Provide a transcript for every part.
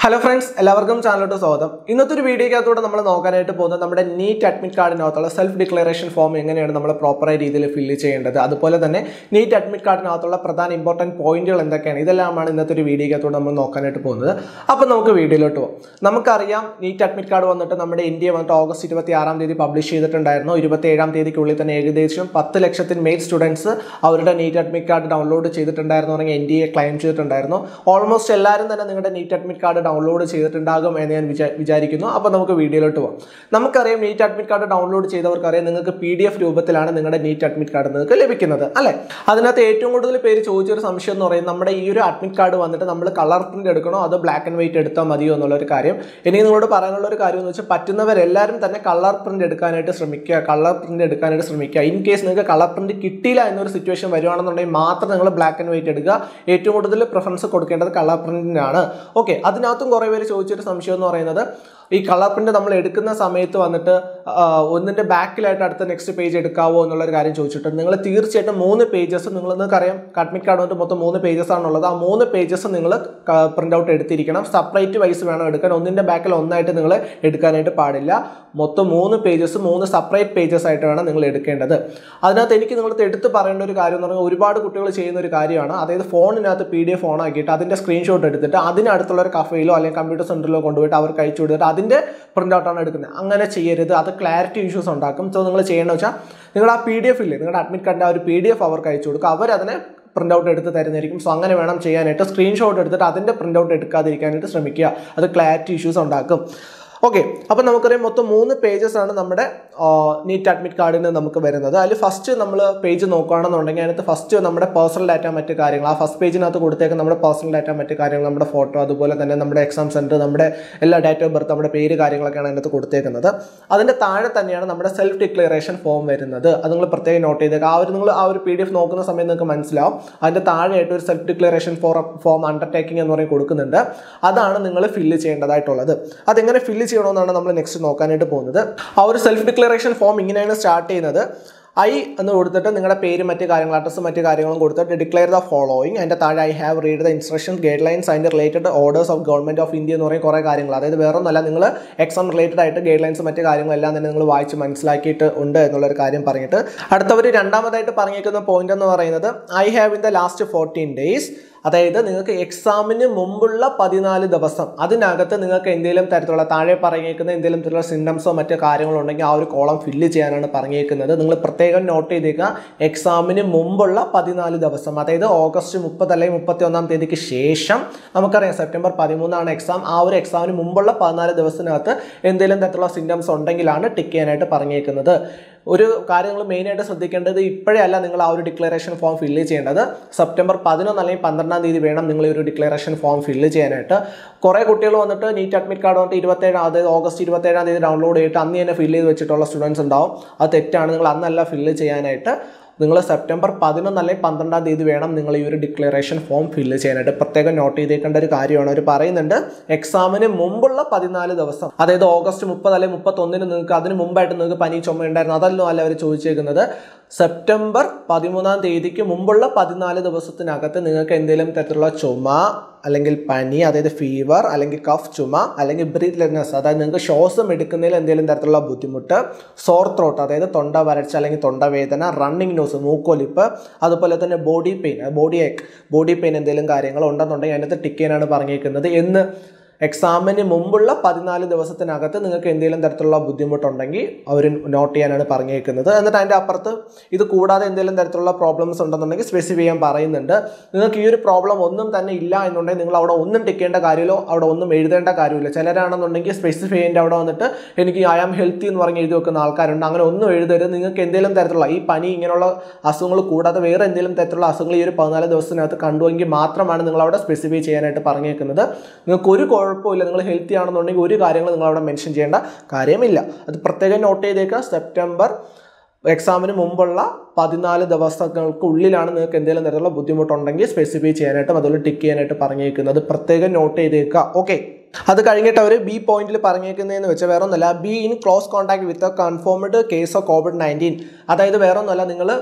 hello friends എല്ലാവർക്കും ചാനലോട്ട് സ്വാഗതം ഇന്നത്തെ ഒരു വീഡിയോക്കകത്തൂടെ നമ്മൾ നോക്കാനായിട്ട് പോകുന്നത് നമ്മുടെ നീറ്റ് അഡ്മിറ്റ് കാർഡിനകത്തുള്ള സെൽഫ് ഡിക്ലറേഷൻ ഫോം എങ്ങനെയാണ് നമ്മൾ പ്രോപ്പറായ രീതിയിൽ ഫില്ല് ചെയ്യേണ്ടത് അതുപോലെ തന്നെ നീറ്റ് അഡ്മിറ്റ് കാർഡിനകത്തുള്ള പ്രധാന ഇമ്പോർട്ടൻറ്റ് പോയിന്റുകൾ എന്തൊക്കെയാണ് ഇതെല്ലാമാണ് ഇന്നത്തെ ഒരു വീഡിയോക്കകത്തൂടെ നമ്മൾ നോക്കാനായിട്ട് പോകുന്നത് അപ്പോൾ നമുക്ക് വീഡിയോയിലോട്ട് പോകാം നമുക്കറിയാം നീറ്റ് അഡ്മിറ്റ് കാർഡ് വന്നിട്ട് നമ്മുടെ ഇന്ത്യ വന്നിട്ട് ഓഗസ്റ്റ് ഇരുപത്തി ആറാം തീയതി പബ്ലിഷ് ചെയ്തിട്ടുണ്ടായിരുന്നു ഇരുപത്തി ഏഴാം തീയതിക്കുള്ളിൽ തന്നെ ഏകദേശം പത്ത് ലക്ഷത്തിന് മേൽ സ്റ്റുഡൻസ് അവരുടെ നീറ്റ് അഡ്മിറ്റ് കാർഡ് ഡൗൺലോഡ് ചെയ്തിട്ടുണ്ടായിരുന്നു അല്ലെങ്കിൽ എൻ ഡി എ ക്ലെയിം ചെയ്തിട്ടുണ്ടായിരുന്നു ഓൾമോസ്റ്റ് എല്ലാവരും തന്നെ നിങ്ങളുടെ നീറ്റ് അഡ്മിറ്റ് കാർഡ് ഡൗൺലോഡ് ചെയ്തിട്ടുണ്ടാകും എന്ന് ഞാൻ വിചാ വിചാരിക്കുന്നു അപ്പോൾ നമുക്ക് വീഡിയോയിലോട്ട് പോകാം നമുക്കറിയാം നീറ്റ് അഡ്മിറ്റ് കാർഡ് ഡൗൺലോഡ് ചെയ്തവർക്കറിയാം നിങ്ങൾക്ക് പി ഡി എഫ് രൂപത്തിലാണ് നിങ്ങളുടെ നീറ്റ് അഡ്മിറ്റ് കാർഡ് നിങ്ങൾക്ക് ലഭിക്കുന്നത് അല്ലേ അതിനകത്ത് ഏറ്റവും കൂടുതൽ പേര് ചോദിച്ചൊരു സംശയം എന്ന് പറയുന്നത് നമ്മുടെ ഈ ഒരു അഡ്മിറ്റ് കാർഡ് വന്നിട്ട് നമ്മൾ കളർ പ്രിന്റ് എടുക്കണോ അതോ ബ്ലാക്ക് ആൻഡ് വൈറ്റ് എടുത്താൽ മതിയോ എന്നുള്ളൊരു കാര്യം എനിക്ക് നിങ്ങളോട് പറയാനുള്ള ഒരു കാര്യം എന്ന് വെച്ചാൽ പറ്റുന്നവരെല്ലാവരും തന്നെ കളർ പ്രിന്റ് എടുക്കാനായിട്ട് ശ്രമിക്കുക കളർ പ്രിന്റ് എടുക്കാനായിട്ട് ശ്രമിക്കുക ഇൻ കേസ് നിങ്ങൾക്ക് കളർ പ്രിന്റ് കിട്ടിയില്ല എന്നൊരു സിറ്റുവേഷൻ വരുവാണെന്നുണ്ടെങ്കിൽ മാത്രം നിങ്ങൾ ബ്ലാക്ക് ആൻഡ് വൈറ്റ് എടുക്കുക ഏറ്റവും കൂടുതൽ പ്രിഫറൻസ് കൊടുക്കേണ്ടത് കളർ പ്രിന്റിനാണ് ഓക്കെ അതിനകത്തും കുറേ പേര് ചോദിച്ചൊരു സംശയം എന്ന് പറയുന്നത് ഈ കളർ പ്രിന്റ് നമ്മൾ എടുക്കുന്ന സമയത്ത് വന്നിട്ട് ആ, ഒന്നിന്റെ ബാക്കിലായിട്ട് അടുത്ത നെക്സ്റ്റ് പേജ് എടുക്കാവോ എന്നുള്ളൊരു കാര്യം ചോദിച്ചിട്ടുണ്ട് നിങ്ങൾ തീർച്ചയായിട്ടും മൂന്ന് പേജസ് നിങ്ങൾ നിങ്ങൾക്കറിയാം അഡ്മിറ്റ് കാർഡ് വന്നിട്ട് മൊത്തം മൂന്ന് പേജസ് ആണുള്ളത് ആ മൂന്ന് പേജസ് നിങ്ങൾ പ്രിന്റ് ഔട്ട് എടുത്തിരിക്കണം സെപ്പറേറ്റ് വൈസ് വേണം എടുക്കാൻ ഒന്നിന്റെ ബാക്കിൽ ഒന്നായിട്ട് നിങ്ങൾ എടുക്കാനായിട്ട് പാടില്ല മൊത്തം മൂന്ന് പേജസ് മൂന്ന് സെപ്പറേറ്റ് പേജസ് ആയിട്ട് വേണം നിങ്ങൾ എടുക്കേണ്ടത് അതിനകത്ത് എനിക്ക് നിങ്ങളടുത്ത് എടുത്ത് പറയേണ്ട ഒരു കാര്യം എന്ന് പറഞ്ഞാൽ ഒരുപാട് കുട്ടികൾ ചെയ്യുന്ന ഒരു കാര്യമാണ് അതായത് ഫോണിനകത്ത് പി ഡി എഫ് ഓൺ ആക്കിയിട്ട് അതിന്റെ സ്ക്രീൻഷോട്ട് എടുത്തിട്ട് അതിനടുത്തുള്ള ഒരു കഫയിലോ അല്ലെങ്കിൽ കമ്പ്യൂട്ടർ സെന്ററിലോ കൊണ്ടുപോയിട്ട് അവർക്ക് അയച്ചു കൊടുത്തിട്ട് അതിന്റെ പ്രിന്റ് ഔട്ടാണ് എടുക്കുന്നത് അങ്ങനെ ചെയ്യരുത് അത് ക്ലാരിറ്റി ഇഷ്യൂസ് ഉണ്ടാക്കും സോ നിങ്ങൾ ചെയ്യേണ്ടത് വെച്ചാൽ നിങ്ങൾ ആ പി ഡി എഫ് ഇല്ലേ നിങ്ങളുടെ അഡ്മിറ്റ് കാർഡിൻ്റെ ആ ഒരു പി ഡി എഫ് അവർക്ക് അയച്ചു കൊടുക്കുക അവരതിനെ പ്രിന്റ് ഔട്ട് എടുത്ത് തരുന്നതായിരിക്കും സോ അങ്ങനെ വേണം ചെയ്യാനായിട്ട് സ്ക്രീൻഷോട്ട് എടുത്തിട്ട് അതിൻ്റെ പ്രിന്റ് ഔട്ട് എടുക്കാതിരിക്കാനായിട്ട് ശ്രമിക്കുക അത് ക്ലാരിറ്റി ഇഷ്യൂസ് ഉണ്ടാക്കും ഓക്കെ അപ്പം നമുക്കറിയാം മൊത്തം മൂന്ന് പേജസ് ആണ് നമ്മുടെ നീറ്റ് അഡ്മിറ്റ് കാർഡിന് നമുക്ക് വരുന്നത് അതിൽ ഫസ്റ്റ് നമ്മൾ പേജ് നോക്കുകയാണെന്നുണ്ടെങ്കിൽ അതിനകത്ത് ഫസ്റ്റ് നമ്മുടെ പേഴ്സണൽ ഡാറ്റ മറ്റ് കാര്യങ്ങൾ ആ ഫസ്റ്റ് പേജിനകത്ത് കൊടുത്തേക്ക് നമ്മുടെ പേഴ്സണൽ ഡാറ്റ മറ്റ് കാര്യങ്ങൾ നമ്മുടെ ഫോട്ടോ അതുപോലെ തന്നെ നമ്മുടെ എക്സാം സെൻറ്റർ നമ്മുടെ എല്ലാ ഡേറ്റ് ഓഫ് ബർത്ത് നമ്മുടെ പേര് കാര്യങ്ങളൊക്കെയാണ് അതിനകത്ത് കൊടുത്തേക്കുന്നത് അതിൻ്റെ താഴെ തന്നെയാണ് നമ്മുടെ സെൽഫ് ഡിക്ലറേഷൻ ഫോം വരുന്നത് അത് നിങ്ങൾ പ്രത്യേകം നോട്ട് ചെയ്തേക്കുക ആ ഒരു നിങ്ങൾ ആ ഒരു പി ഡി എഫ് നോക്കുന്ന സമയത്ത് നിങ്ങൾക്ക് മനസ്സിലാവും അതിൻ്റെ താഴെയായിട്ട് ഒരു self declaration form form undertaking എന്ന് പറയും കൊടുക്കുന്നുണ്ട് അതാണ് നിങ്ങൾ ഫില്ല് ചെയ്യേണ്ടതായിട്ടുള്ളത് അതെങ്ങനെ ഫില്ല് ചെയ്യണമെന്നാണ് നമ്മൾ നെക്സ്റ്റ് നോക്കാനായിട്ട് പോകുന്നത് ആ ഒരു സെൽഫ് ഡിക്ലറേഷൻ ഫോം ഇങ്ങനെയാണ് സ്റ്റാർട്ട് ചെയ്യുന്നത് ഐ എന്ന് കൊടുത്തിട്ട് നിങ്ങളുടെ പേര് മറ്റ് കാര്യങ്ങൾ അഡ്രസ്സും മറ്റ് കാര്യങ്ങളും കൊടുത്തിട്ട് ഡിക്ലെയർ ദ ഫോളോയിങ് അതിൻ്റെ താഴെ I have read the instruction guidelines അതിൻ്റെ related orders of government of India എന്ന് പറയും കുറേ കാര്യങ്ങൾ അതായത് വേറെ ഒന്നല്ല നിങ്ങൾ എക്സാം റിലേറ്റഡ് ആയിട്ട് ഗൈഡ് ലൈൻസ് മറ്റ് കാര്യങ്ങളെല്ലാം തന്നെ നിങ്ങൾ വായിച്ച് മനസ്സിലാക്കിയിട്ട് ഉണ്ട് എന്നുള്ളൊരു കാര്യം പറഞ്ഞിട്ട് അടുത്തവർ രണ്ടാമതായിട്ട് പറഞ്ഞേക്കുന്ന പോയിന്റ് എന്ന് പറയുന്നത് I have in the last fourteen days അതായത് നിങ്ങൾക്ക് എക്സാമിന് മുമ്പുള്ള പതിനാല് ദിവസം അതിനകത്ത് നിങ്ങൾക്ക് എന്തെങ്കിലും തരത്തിലുള്ള താഴെ പറഞ്ഞേക്കുന്ന എന്തെങ്കിലും തരത്തിലുള്ള സിംറ്റംസോ മറ്റു കാര്യങ്ങളോ ഉണ്ടെങ്കിൽ ആ ഒരു കോളം ഫില്ല് ചെയ്യാനാണ് പറഞ്ഞേക്കുന്നത് നിങ്ങൾ പ്രത്യേകം നോട്ട് ചെയ്തേക്കുക എക്സാമിന് മുമ്പുള്ള പതിനാല് ദിവസം അതായത് ഓഗസ്റ്റ് മുപ്പത് അല്ലെങ്കിൽ മുപ്പത്തി ഒന്നാം തീയതിക്ക് ശേഷം നമുക്കറിയാം സെപ്റ്റംബർ പതിമൂന്നാണ് എക്സാം ആ ഒരു എക്സാമിന് മുമ്പുള്ള പതിനാല് ദിവസത്തിനകത്ത് എന്തെങ്കിലും തരത്തിലുള്ള സിംറ്റംസ് ഉണ്ടെങ്കിലാണ് ടിക്ക് ചെയ്യാനായിട്ട് പറഞ്ഞേക്കുന്നത് ഒരു കാര്യം നിങ്ങൾ മെയിനായിട്ട് ശ്രദ്ധിക്കേണ്ടത് ഇപ്പോഴേ അല്ല നിങ്ങൾ ആ ഒരു ഡിക്ലറേഷൻ ഫോം ഫില്ല് ചെയ്യേണ്ടത് സെപ്റ്റംബർ പതിനൊന്ന് അല്ലെങ്കിൽ പന്ത്രണ്ടാം തീയതി വേണം നിങ്ങൾ ഈ ഒരു ഡിക്ലറേഷൻ ഫോം ഫില്ല് ചെയ്യാനായിട്ട് കുറേ കുട്ടികൾ വന്നിട്ട് നീറ്റ് അഡ്മിറ്റ് കാർഡ് വന്നിട്ട് ഇരുപത്തേഴ് അതായത് ഓഗസ്റ്റ് ഇരുപത്തേഴാം തീയതി ഡൗൺലോഡ് ചെയ്തിട്ട് അന്ന് തന്നെ ഫില്ല് ചെയ്ത് വെച്ചിട്ടുള്ള സ്റ്റുഡൻസ് ഉണ്ടാവും അത് തെറ്റാണ് നിങ്ങൾ അന്നല്ല ഫില്ല് ചെയ്യാനായിട്ട് നിങ്ങൾ സെപ്റ്റംബർ പതിനൊന്ന് അല്ലെങ്കിൽ പന്ത്രണ്ടാം തീയതി വേണം നിങ്ങൾ ഈ ഒരു ഡിക്ലറേഷൻ ഫോം ഫില്ല് ചെയ്യാനായിട്ട് പ്രത്യേകം നോട്ട് ചെയ്തേക്കേണ്ട ഒരു കാര്യമാണ് അവർ പറയുന്നുണ്ട് എക്സാമിന് മുമ്പുള്ള പതിനാല് ദിവസം അതായത് ഓഗസ്റ്റ് മുപ്പത് അല്ലെങ്കിൽ മുപ്പത്തൊന്നിന് നിങ്ങൾക്ക് അതിന് മുമ്പായിട്ട് നിങ്ങൾക്ക് പനി ചുമ ഉണ്ടായിരുന്നു അതല്ലോ അല്ല അവർ ചോദിച്ചേക്കുന്നത് സെപ്റ്റംബർ പതിമൂന്നാം തീയതിക്ക് മുമ്പുള്ള പതിനാല് ദിവസത്തിനകത്ത് നിങ്ങൾക്ക് എന്തെങ്കിലും തരത്തിലുള്ള ചുമ അല്ലെങ്കിൽ പനി അതായത് ഫീവർ അല്ലെങ്കിൽ കഫ് ചുമ അല്ലെങ്കിൽ ബ്രീത്ത്ലെസ്നെസ് അതായത് നിങ്ങൾക്ക് ശ്വാസം എടുക്കുന്നതിൽ എന്തെങ്കിലും തരത്തിലുള്ള ബുദ്ധിമുട്ട് സോർ ത്രോട്ട് അതായത് തൊണ്ട വരൾച്ച അല്ലെങ്കിൽ തൊണ്ടവേദന റണ്ണിങ് നോസ് മൂക്കൊലിപ്പ് അതുപോലെ തന്നെ body pain body ache body pain എന്തെങ്കിലും കാര്യങ്ങൾ ഉണ്ടെന്നുണ്ടെങ്കിൽ അതിനകത്ത് ടിക്ക് ചെയ്യാനാണ് പറഞ്ഞേക്കുന്നത് എന്ന് എക്സാമിന് മുമ്പുള്ള പതിനാല് ദിവസത്തിനകത്ത് നിങ്ങൾക്ക് എന്തെങ്കിലും തരത്തിലുള്ള ബുദ്ധിമുട്ടുണ്ടെങ്കിൽ അവർ നോട്ട് ചെയ്യാനാണ് പറഞ്ഞേക്കുന്നത് എന്നിട്ട് അതിൻ്റെ അപ്പുറത്ത് ഇത് കൂടാതെ എന്തെങ്കിലും തരത്തിലുള്ള പ്രോബ്ലംസ് ഉണ്ടെന്നുണ്ടെങ്കിൽ സ്പെസിഫൈ ചെയ്യാൻ പറയുന്നുണ്ട് നിങ്ങൾക്ക് ഈ ഒരു പ്രോബ്ലം ഒന്നും തന്നെ ഇല്ല എന്നുണ്ടെങ്കിൽ നിങ്ങൾ അവിടെ ഒന്നും ടിക്കേണ്ട കാര്യമില്ലോ അവിടെ ഒന്നും എഴുതേണ്ട കാര്യമില്ല ചിലരാണെന്നുണ്ടെങ്കിൽ സ്പെസിഫൈ ചെയ്യേണ്ട അവിടെ വന്നിട്ട് എനിക്ക് ഐ ആം ഹെൽത്തി എന്ന് പറഞ്ഞ് എഴുതി വെക്കുന്ന ആൾക്കാരുണ്ട് അങ്ങനെ ഒന്നും എഴുതരുത് നിങ്ങൾക്ക് എന്തെങ്കിലും തരത്തിലുള്ള ഈ പനി ഇങ്ങനെയുള്ള അസുഖങ്ങൾ കൂടാതെ വേറെ എന്തെങ്കിലും തരത്തിലുള്ള അസുഖങ്ങൾ ഈ ഒരു പതിനാല് ദിവസത്തിനകത്ത് കണ്ടുവെങ്കിൽ മാത്രമാണ് നിങ്ങൾ അവിടെ സ്പെസിഫൈ ചെയ്യാനായിട്ട് പറഞ്ഞേക്കുന്നത് നിങ്ങൾക്ക് ഒരു കുഴപ്പമില്ല നിങ്ങൾ ഹെൽത്തി ആണെന്നുണ്ടെങ്കിൽ ഒരു കാര്യങ്ങൾ നിങ്ങൾ അവിടെ മെൻഷൻ ചെയ്യേണ്ട കാര്യമില്ല അത് പ്രത്യേകം നോട്ട് ചെയ്തേക്കുക സെപ്റ്റംബർ എക്സാമിന് മുമ്പുള്ള പതിനാല് ദിവസങ്ങൾക്കുള്ളിലാണ് നിങ്ങൾക്ക് എന്തെങ്കിലും തരത്തിലുള്ള ബുദ്ധിമുട്ടുണ്ടെങ്കിൽ സ്പെസിഫൈ ചെയ്യാനായിട്ടും അതുപോലെ ടിക്ക് ചെയ്യാനായിട്ട് പറഞ്ഞേക്കുന്നത് പ്രത്യേകം നോട്ട് ചെയ്തേക്കുക ഓക്കെ അത് കഴിഞ്ഞിട്ട് അവർ ബി പോയിന്റിൽ പറഞ്ഞേക്കുന്നതെന്ന് വെച്ചാൽ വേറെ ഒന്നല്ല be in close contact with a confirmed case of COVID nineteen അതായത് വേറെ ഒന്നല്ല നിങ്ങൾ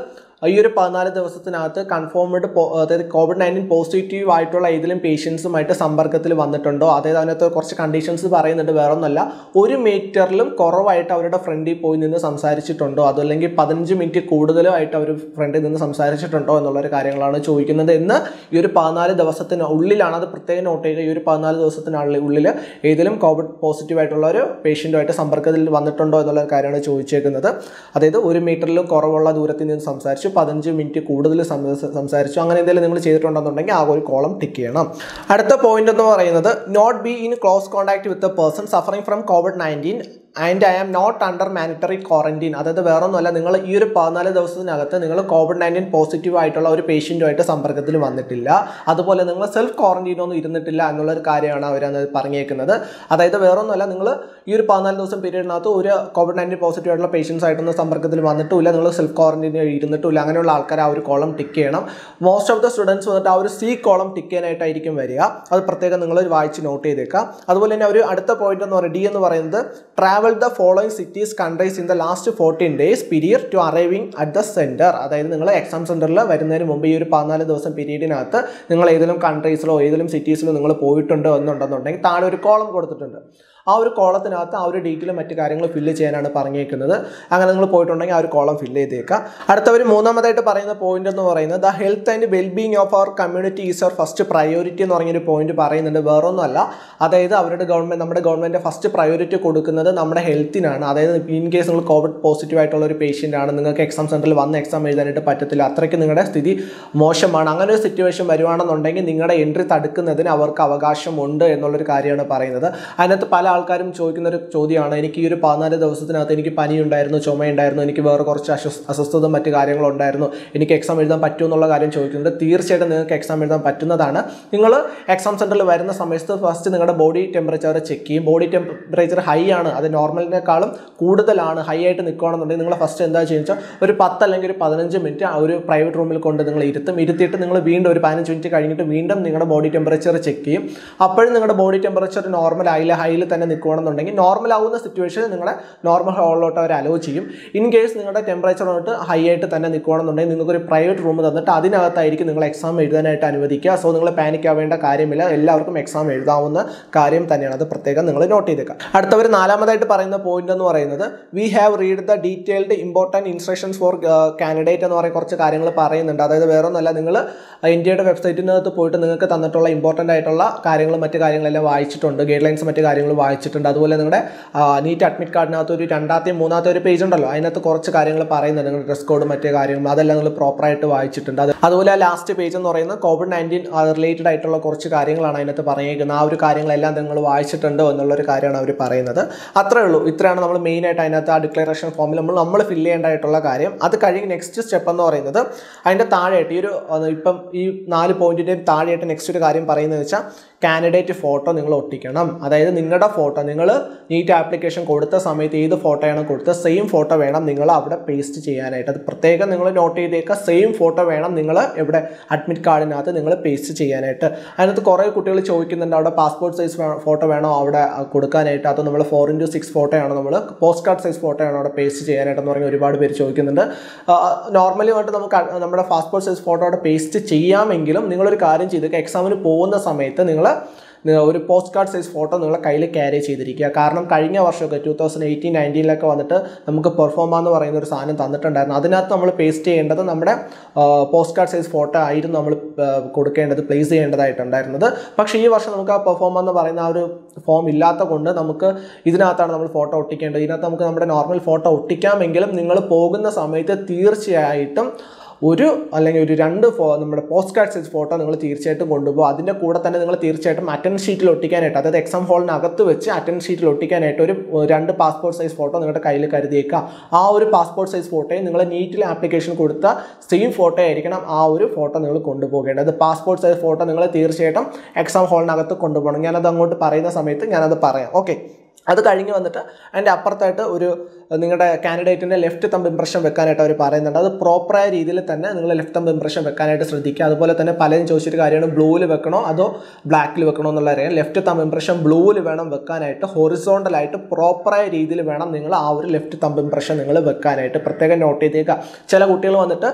ഈ ഒരു പതിനാല് ദിവസത്തിനകത്ത് കൺഫേംഡ് അതായത് കോവിഡ് നയൻറ്റീൻ പോസിറ്റീവ് ആയിട്ടുള്ള ഏതെങ്കിലും പേഷ്യൻസുമായിട്ട് സമ്പർക്കത്തിൽ വന്നിട്ടുണ്ടോ അതായത് അതിനകത്ത് കുറച്ച് കണ്ടീഷൻസ് പറയുന്നുണ്ട് വേറെ ഒന്നല്ല ഒരു മീറ്ററിലും കുറവായിട്ട് അവരുടെ ഫ്രണ്ടിൽ പോയി നിന്ന് സംസാരിച്ചിട്ടുണ്ടോ അതല്ലെങ്കിൽ പതിനഞ്ച് മിനിറ്റ് കൂടുതലായിട്ട് അവർ ഫ്രണ്ടിൽ നിന്ന് സംസാരിച്ചിട്ടുണ്ടോ എന്നുള്ളൊരു കാര്യങ്ങളാണ് ചോദിക്കുന്നത് എന്ന് ഈ ഒരു പതിനാല് ദിവസത്തിന് ഉള്ളിലാണ് അത് പ്രത്യേകം നോട്ട് ചെയ്യുക ഈ ഒരു പതിനാല് ദിവസത്തിനുള്ളിൽ ഉള്ളിൽ ഏതെങ്കിലും കോവിഡ് പോസിറ്റീവ് ആയിട്ടുള്ള ഒരു പേഷ്യൻറ്റുമായിട്ട് സമ്പർക്കത്തിൽ വന്നിട്ടുണ്ടോ എന്നുള്ള കാര്യമാണ് ചോദിച്ചേക്കുന്നത് അതായത് ഒരു മീറ്ററിലും കുറവുള്ള ദൂരത്തിൽ നിന്ന് സംസാരിച്ചു പതിനഞ്ച് മിനിറ്റ് കൂടുതൽ സംസ- സംസാരിച്ചു അങ്ങനെ എന്തെങ്കിലും നിങ്ങൾ ചെയ്തിട്ടുണ്ടെന്നുണ്ടെങ്കിൽ ആ ഒരു കോളം ടിക്ക് ചെയ്യണം അടുത്ത പോയിന്റ് എന്ന് പറയുന്നത് not be in close contact with a person suffering from COVID nineteen and I am not under monitory quarantine അതായത് വേറെ ഒന്നുമല്ല നിങ്ങൾ ഈ ഒരു പതിനാല് ദിവസത്തിനകത്ത് നിങ്ങൾ കോവിഡ് നയൻറ്റീൻ പോസിറ്റീവ് ആയിട്ടുള്ള ഒരു പേഷ്യൻറ്റുമായിട്ട് സമ്പർക്കത്തിൽ വന്നിട്ടില്ല അതുപോലെ നിങ്ങൾ സെൽഫ് ക്വാറന്റീനൊന്നും ഇരുന്നിട്ടില്ല എന്നുള്ളൊരു കാര്യമാണ് അവരത് പറഞ്ഞേക്കുന്നത് അതായത് വേറെ ഒന്നുമല്ല നിങ്ങൾ ഈ ഒരു പതിനാല് ദിവസം പീരീഡിനകത്ത് ഒരു കോവിഡ് നയൻറ്റീൻ പോസിറ്റീവ് ആയിട്ടുള്ള പേഷ്യൻസ് ആയിട്ടൊന്നും സമ്പർക്കത്തിൽ വന്നിട്ടുമില്ല നിങ്ങൾ സെൽഫ് ക്വാറന്റീൻ ഇരുന്നിട്ടില്ല അങ്ങനെയുള്ള ആൾക്കാർ ആ ഒരു കോളം ടിക്ക് ചെയ്യണം മോസ്റ്റ് ഓഫ് ദ സ്റ്റുഡൻസ് വന്നിട്ട് ആ ഒരു സി കോളം ടിക്ക് ചെയ്യാനായിട്ടായിരിക്കും വരിക അത് പ്രത്യേകം നിങ്ങൾ വായിച്ച് നോട്ട് ചെയ്തേക്കുക അതുപോലെ തന്നെ ഒരു അടുത്ത പോയിന്റ് എന്ന് പറയുന്നത് ഡി എന്ന് പറയുന്നത് travel the following cities countries in the last fourteen days period to arriving at the centre അതായത് നിങ്ങൾ എക്സാം സെൻറ്ററിൽ വരുന്നതിന് മുമ്പ് ഈ ഒരു പതിനാല് ദിവസം പീരീഡിനകത്ത് നിങ്ങൾ ഏതെങ്കിലും കൺട്രീസിലോ ഏതെങ്കിലും സിറ്റീസിലോ നിങ്ങൾ പോയിട്ടുണ്ടോ എന്നുണ്ടെന്നുണ്ടെങ്കിൽ താഴെ ഒരു കോളം കൊടുത്തിട്ടുണ്ട് ആ ഒരു കോളത്തിനകത്ത് ആ ഒരു ഡീറ്റെയിൽ മറ്റു കാര്യങ്ങൾ ഫില്ല് ചെയ്യാനാണ് പറഞ്ഞേക്കുന്നത് അങ്ങനെ നിങ്ങൾ പോയിട്ടുണ്ടെങ്കിൽ ആ ഒരു കോളം ഫില്ല് ചെയ്തേക്കുക അടുത്തവർ മൂന്നാമതായിട്ട് പറയുന്ന പോയിന്റ് എന്ന് പറയുന്നത് the health and wellbeing of our community is our first priority എന്ന് പറഞ്ഞൊരു പോയിന്റ് പറയുന്നുണ്ട് വേറൊന്നുമല്ല അതായത് അവരുടെ ഗവൺമെൻറ് നമ്മുടെ ഗവൺമെൻറ് ഫസ്റ്റ് പ്രയോറിറ്റി കൊടുക്കുന്നത് നമ്മുടെ ഹെൽത്തിനാണ് അതായത് ഇൻ കേസ് നിങ്ങൾ കോവിഡ് പോസിറ്റീവ് ആയിട്ടുള്ള ഒരു പേഷ്യൻ്റ് ആണ് നിങ്ങൾക്ക് എക്സാം സെൻറ്ററിൽ വന്ന് എക്സാം എഴുതാനായിട്ട് പറ്റത്തില്ല അത്രയ്ക്ക് നിങ്ങളുടെ സ്ഥിതി മോശമാണ് അങ്ങനെ ഒരു സിറ്റുവേഷൻ വരുവാണെന്നുണ്ടെങ്കിൽ നിങ്ങളുടെ എൻട്രി തടുക്കുന്നതിന് അവർക്ക് അവകാശമുണ്ട് എന്നുള്ളൊരു കാര്യമാണ് പറയുന്നത് അതിനകത്ത് പല ആൾക്കാരും ചോദിക്കുന്ന ഒരു ചോദ്യമാണ് എനിക്ക് ഈ ഒരു പതിനാല് ദിവസത്തിനകത്ത് എനിക്ക് പനി ഉണ്ടായിരുന്നു ചുമയുണ്ടായിരുന്നു എനിക്ക് വേറെ കുറച്ച് അസ്വസ് അസ്വസ്ഥത മറ്റു കാര്യങ്ങളുണ്ടായിരുന്നു എനിക്ക് എക്സാം എഴുതാൻ പറ്റുമോ എന്നുള്ള കാര്യം ചോദിക്കുന്നുണ്ട് തീർച്ചയായിട്ടും നിങ്ങൾക്ക് എക്സാം എഴുതാൻ പറ്റുന്നതാണ് നിങ്ങൾ എക്സാം സെൻറ്ററിൽ വരുന്ന സമയത്ത് ഫസ്റ്റ് നിങ്ങളുടെ ബോഡി ടെമ്പറേച്ചർ ചെക്ക് ചെയ്യും ബോഡി ടെമ്പറേച്ചർ ഹൈ ആണ് അത് നോർമലിനേക്കാളും കൂടുതലാണ് ഹൈ ആയിട്ട് നിൽക്കുകയാണെന്നുണ്ടെങ്കിൽ നിങ്ങൾ ഫസ്റ്റ് എന്താ ചെയ്യുക വെച്ചാൽ ഒരു പത്ത് അല്ലെങ്കിൽ ഒരു പതിനഞ്ച് മിനിറ്റ് ആ ഒരു പ്രൈവറ്റ് റൂമിൽ കൊണ്ട് നിങ്ങൾ ഇരുത്തും ഇരുത്തിയിട്ട് നിങ്ങൾ വീണ്ടും ഒരു പതിനഞ്ച് മിനിറ്റ് കഴിഞ്ഞിട്ട് വീണ്ടും നിങ്ങളുടെ ബോഡി ടെമ്പറേച്ചർ ചെക്ക് ചെയ്യും അപ്പോഴും നിങ്ങളുടെ ബോഡി ടെമ്പറേച്ചർ നോർമൽ ആയില്ല ഹൈയിൽ തന്നെ നിൽക്കുകയാണെന്നുണ്ടെങ്കിൽ നോർമൽ ആവുന്ന സിറ്റുവേഷനിൽ നിങ്ങളെ നോർമൽ ഹോളിലോട്ട് അവർ അലോ ചെയ്യും ഇൻ കേസ് നിങ്ങളുടെ ടെമ്പറേച്ചർ വന്നിട്ട് ഹൈ ആയിട്ട് തന്നെ നിൽക്കുകയാണെന്നുണ്ടെങ്കിൽ നിങ്ങൾക്ക് ഒരു പ്രൈവറ്റ് റൂം തന്നിട്ട് അതിനകത്തായിരിക്കും നിങ്ങൾ എക്സാം എഴുതാനായിട്ട് അനുവദിക്കുക സോ നിങ്ങൾ പാനിക് ആവേണ്ട കാര്യമില്ല എല്ലാവർക്കും എക്സാം എഴുതാവുന്ന കാര്യം തന്നെയാണ് അത് പ്രത്യേകം നിങ്ങൾ നോട്ട് ചെയ്തേക്കുക അടുത്തവർ നാലാമതായിട്ട് പറയുന്ന പോയിന്റ് എന്ന് പറയുന്നത് we have read the detailed important instructions for candidate എന്ന് പറയുന്ന കുറച്ച് കാര്യങ്ങൾ പറയുന്നുണ്ട് അതായത് വേറെ ഒന്നല്ല നിങ്ങൾ ഇന്ത്യയുടെ വെബ്സൈറ്റിനകത്ത് പോയിട്ട് നിങ്ങൾക്ക് തന്നിട്ടുള്ള ഇമ്പോർട്ടൻ്റ് ആയിട്ടുള്ള കാര്യങ്ങൾ മറ്റു കാര്യങ്ങളെല്ലാം വായിച്ചിട്ടുണ്ട് ഗൈഡ് ലൈൻസ് മറ്റു കാര്യങ്ങൾ വായിച്ചിട്ടുണ്ട് അതുപോലെ നിങ്ങളുടെ നീറ്റ് അഡ്മിറ്റ് കാർഡിനകത്ത് ഒരു രണ്ടാമത്തെയും മൂന്നാമത്തെ ഒരു പേജ് ഉണ്ടല്ലോ അതിനകത്ത് കുറച്ച് കാര്യങ്ങൾ പറയുന്നുണ്ട് നിങ്ങളുടെ ഡ്രസ് കോഡ് മറ്റു കാര്യങ്ങൾ അതെല്ലാം നിങ്ങൾ പ്രോപ്പറായിട്ട് വായിച്ചിട്ടുണ്ട് അത് അതുപോലെ ആ ലാസ്റ്റ് പേജ് എന്ന് പറയുന്നത് കോവിഡ് നയൻറ്റീൻ റിലേറ്റഡ് ആയിട്ടുള്ള കുറച്ച് കാര്യങ്ങളാണ് അതിനകത്ത് പറഞ്ഞേക്കുന്നത് ആ ഒരു കാര്യങ്ങളെല്ലാം നിങ്ങൾ വായിച്ചിട്ടുണ്ടോ എന്നുള്ളൊരു കാര്യമാണ് അവർ പറയുന്നത് അത്രേ ഉള്ളൂ ഇത്രയാണ് നമ്മൾ മെയിനായിട്ട് അതിനകത്ത് ആ ഡിക്ലറേഷൻ ഫോമിൽ നമ്മൾ നമ്മൾ ഫില്ല് ചെയ്യേണ്ടതായിട്ടുള്ള കാര്യം അത് കഴിഞ്ഞ് നെക്സ്റ്റ് സ്റ്റെപ്പ് എന്ന് പറയുന്നത് അതിൻ്റെ താഴെയായിട്ട് ഈ ഒരു അത് ഇപ്പം ഈ നാല് പോയിന്റിൻ്റെയും താഴെയായിട്ട് നെക്സ്റ്റ് ഒരു കാര്യം പറയുന്നത് വെച്ചാൽ കാൻഡിഡേറ്റ് ഫോട്ടോ നിങ്ങൾ ഒട്ടിക്കണം അതായത് നിങ്ങളുടെ ഫോട്ടോ നിങ്ങൾ നീറ്റ് ആപ്ലിക്കേഷൻ കൊടുത്ത സമയത്ത് ഏത് ഫോട്ടോയാണ് കൊടുത്തത് സെയിം ഫോട്ടോ വേണം നിങ്ങൾ അവിടെ പേസ്റ്റ് ചെയ്യാനായിട്ട് അത് പ്രത്യേകം നിങ്ങൾ നോട്ട് ചെയ്തേക്കുക സെയിം ഫോട്ടോ വേണം നിങ്ങൾ ഇവിടെ അഡ്മിറ്റ് കാർഡിനകത്ത് നിങ്ങൾ പേസ്റ്റ് ചെയ്യാനായിട്ട് അതിനകത്ത് കുറേ കുട്ടികൾ ചോദിക്കുന്നുണ്ട് അവിടെ പാസ്പോർട്ട് സൈസ് ഫോട്ടോ വേണോ അവിടെ കൊടുക്കാനായിട്ട് അതോ നമ്മൾ ഫോർ ഇൻറ്റു സിക്സ് ഫോട്ടോ ആണോ നമ്മൾ പോസ്റ്റ് കാർഡ് സൈസ് ഫോട്ടോ ആണോ അവിടെ പേസ്റ്റ് ചെയ്യാനായിട്ടെന്ന് പറഞ്ഞ് ഒരുപാട് പേര് ചോദിക്കുന്നുണ്ട് നോർമലി ആയിട്ട് നമുക്ക് അ- നമ്മുടെ പാസ്പോർട്ട് സൈസ് ഫോട്ടോ അവിടെ പേസ്റ്റ് ചെയ്യാമെങ്കിലും നിങ്ങളൊരു കാര്യം ചെയ്തേക്കുക എക്സാമിന് പോകുന്ന സമയത്ത് നിങ്ങൾ ഒരു പോസ്റ്റ് കാർഡ് സൈസ് ഫോട്ടോ നിങ്ങളെ കയ്യിൽ ക്യാരി ചെയ്തിരിക്കുക കാരണം കഴിഞ്ഞ വർഷമൊക്കെ ടൂ തൗസൻഡ് എയ്റ്റീൻ നയൻറ്റീനിലൊക്കെ വന്നിട്ട് നമുക്ക് പെർഫോമ എന്ന് പറയുന്ന ഒരു സാധനം തന്നിട്ടുണ്ടായിരുന്നു അതിനകത്ത് നമ്മൾ പേസ്റ്റ് ചെയ്യേണ്ടത് നമ്മുടെ പോസ്റ്റ് കാർഡ് സൈസ് ഫോട്ടോ ആയിരുന്നു നമ്മൾ ആ, കൊടുക്കേണ്ടത് പ്ലേസ് ചെയ്യേണ്ടതായിട്ടുണ്ടായിരുന്നത് പക്ഷേ ഈ വർഷം നമുക്ക് ആ പെർഫോമ എന്ന് പറയുന്ന ആ ഒരു ഫോം ഇല്ലാത്ത കൊണ്ട് നമുക്ക് ഇതിനകത്താണ് നമ്മൾ ഫോട്ടോ ഒട്ടിക്കേണ്ടത് ഇതിനകത്ത് നമുക്ക് നമ്മുടെ നോർമൽ ഫോട്ടോ ഒട്ടിക്കാമെങ്കിലും നിങ്ങൾ പോകുന്ന സമയത്ത് തീർച്ചയായിട്ടും ഒരു അല്ലെങ്കിൽ ഒരു രണ്ട് ഫോ നമ്മുടെ പോസ്റ്റ് കാർഡ് സൈസ് ഫോട്ടോ നിങ്ങൾ തീർച്ചയായിട്ടും കൊണ്ടുപോകും അതിൻ്റെ കൂടെ തന്നെ നിങ്ങൾ തീർച്ചയായിട്ടും അറ്റൻഡ് ഷീറ്റിൽ ഒട്ടിക്കാനായിട്ട് അതായത് എക്സാം ഹോളിനകത്ത് വെച്ച് അറ്റൻഡ് ഷീറ്റിൽ ഒട്ടിക്കാനായിട്ട് ഒരു ഏഹ്, രണ്ട് പാസ്പോർട്ട് സൈസ് ഫോട്ടോ നിങ്ങളുടെ കയ്യിൽ കരുതിയേക്കുക ആ ഒരു പാസ്പോർട്ട് സൈസ് ഫോട്ടോയും നിങ്ങൾ നീറ്റിൽ ആപ്ലിക്കേഷൻ കൊടുത്ത സെയിം ഫോട്ടോ ആയിരിക്കണം ആ ഒരു ഫോട്ടോ നിങ്ങൾ കൊണ്ടുപോകേണ്ടത് പാസ്പോർട്ട് സൈസ് ഫോട്ടോ നിങ്ങൾ തീർച്ചയായിട്ടും എക്സാം ഹോളിനകത്ത് കൊണ്ടുപോകണം ഞാനത് അങ്ങോട്ട് പറയുന്ന സമയത്ത് ഞാനത് പറയാം ഓക്കെ അത് കഴിഞ്ഞ് വന്നിട്ട് അതിൻ്റെ അപ്പുറത്തായിട്ട് ഒരു നിങ്ങളുടെ കാൻഡിഡേറ്റിൻ്റെ ലെഫ്റ്റ് തമ്പ് ഇംപ്രഷൻ വെക്കാനായിട്ട് അവർ പറയുന്നുണ്ട് അത് പ്രോപ്പറായ രീതിയിൽ തന്നെ നിങ്ങൾ ലെഫ്റ്റ് തമ്പ് ഇംപ്രഷൻ വെക്കാനായിട്ട് ശ്രദ്ധിക്കുക അതുപോലെ തന്നെ പലരും ചോദിച്ചൊരു കാര്യമാണ് ബ്ലൂവിൽ വെക്കണോ അതോ ബ്ലാക്കിൽ വെക്കണോ എന്നുള്ള അറിയാം ലെഫ്റ്റ് തമ്പ് ഇംപ്രഷൻ ബ്ലൂവിൽ വേണം വെക്കാനായിട്ട് ഹൊറിസോണ്ടലായിട്ട് പ്രോപ്പറായ രീതിയിൽ വേണം നിങ്ങൾ ആ ഒരു ലെഫ്റ്റ് തമ്പ് ഇംപ്രഷൻ നിങ്ങൾ വെക്കാനായിട്ട് പ്രത്യേകം നോട്ട് ചെയ്തേക്കുക ചില കുട്ടികൾ വന്നിട്ട്